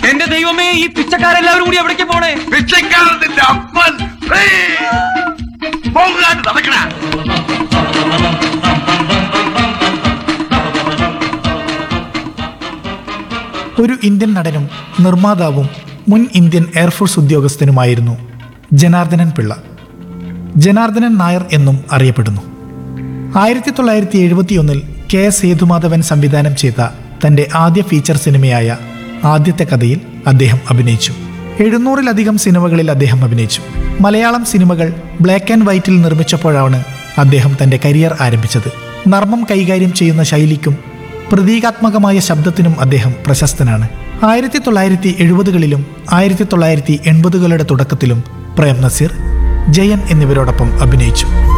എന്റെ ദൈവമേ ഈ പിച്ചക്കാരെല്ലാവരും കൂടി എവിടേക്ക് പോണേ പിച്ചക്കാരൻ നിന്റെ അപ്പൻ പോകാണ്ട് നടക്കണ ഒരു ഇന്ത്യൻ നടനും നിർമ്മാതാവും മുൻ ഇന്ത്യൻ എയർഫോഴ്സ് ഉദ്യോഗസ്ഥനുമായിരുന്നു ജനാർദ്ദനൻ പിള്ള ജനാർദ്ദനൻ നായർ എന്നും അറിയപ്പെടുന്നു ആയിരത്തി തൊള്ളായിരത്തി എഴുപത്തിയൊന്നിൽ കെ എസ് സേതുമാധവൻ സംവിധാനം ചെയ്ത തന്റെ ആദ്യ ഫീച്ചർ സിനിമയായ ആദ്യത്തെ കഥയിൽ അദ്ദേഹം അഭിനയിച്ചു എഴുന്നൂറിലധികം സിനിമകളിൽ അദ്ദേഹം അഭിനയിച്ചു മലയാളം സിനിമകൾ ബ്ലാക്ക് ആൻഡ് വൈറ്റിൽ നിർമ്മിച്ചപ്പോഴാണ് അദ്ദേഹം തന്റെ കരിയർ ആരംഭിച്ചത് നർമ്മം കൈകാര്യം ചെയ്യുന്ന ശൈലിക്കും പ്രതീകാത്മകമായ ശബ്ദത്തിനും അദ്ദേഹം പ്രശസ്തനാണ് ആയിരത്തി തൊള്ളായിരത്തി എഴുപതുകളിലും ആയിരത്തി തൊള്ളായിരത്തി എൺപതുകളുടെ തുടക്കത്തിലും പ്രേം നസീർ ജയൻ എന്നിവരോടൊപ്പം അഭിനയിച്ചു